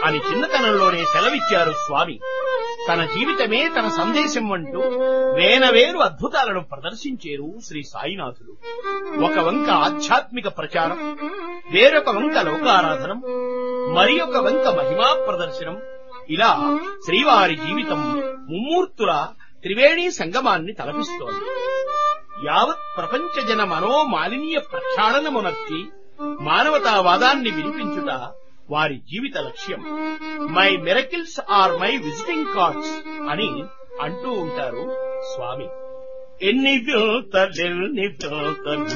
అని చిన్నతనంలోనే సెలవిచ్చారు స్వామి తన జీవితమే తన సందేశం అంటూ వేనవేరు అద్భుతాలను ప్రదర్శించారు శ్రీ సాయినాథులు ఒక వంక ఆధ్యాత్మిక ప్రచారం వేరొక వంక లోకారాధనం మరి ఒక వంక మహిమా ప్రదర్శనం ఇలా శ్రీవారి జీవితం ముమ్మూర్తుల త్రివేణీ సంగమాన్ని తలపిస్తోంది యావత్ ప్రపంచ జన మనోమాలిన్య ప్రక్షాళనమునర్చి మానవతావాదాన్ని వినిపించుట వారి జీవిత లక్ష్యం my miracles are my visiting cards అని అంటూ ఉంటారు స్వామి ఎన్ని వింతలెన్ని వింతలు